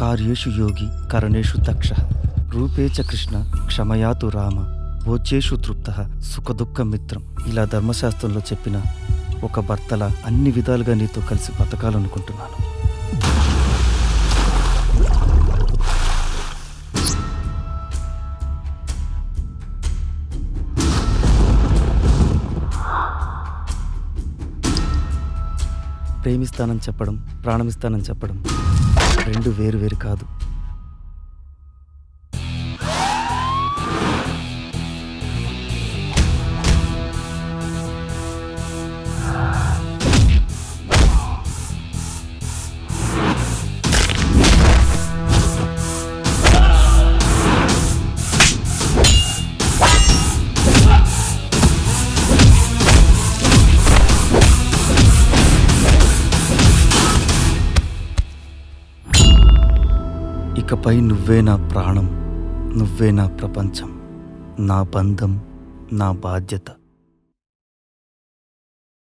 కార్యేషు యోగి కరణేషు దక్ష రూపే చ కృష్ణ క్షమయాతు రామ భోజ్యేషు తృప్త సుఖదుఃఖ మిత్రం ఇలా ధర్మశాస్త్రంలో చెప్పిన ఒక భర్తల అన్ని విధాలుగా నీతో కలిసి బతకాలనుకుంటున్నాను ప్రేమిస్తానని చెప్పడం ప్రాణమిస్తానని చెప్పడం రెండు వేరు వేరు కాదు ఇకపై నువ్వే నా ప్రాణం నువ్వే నా ప్రపంచం నా బంధం నా బాధ్యత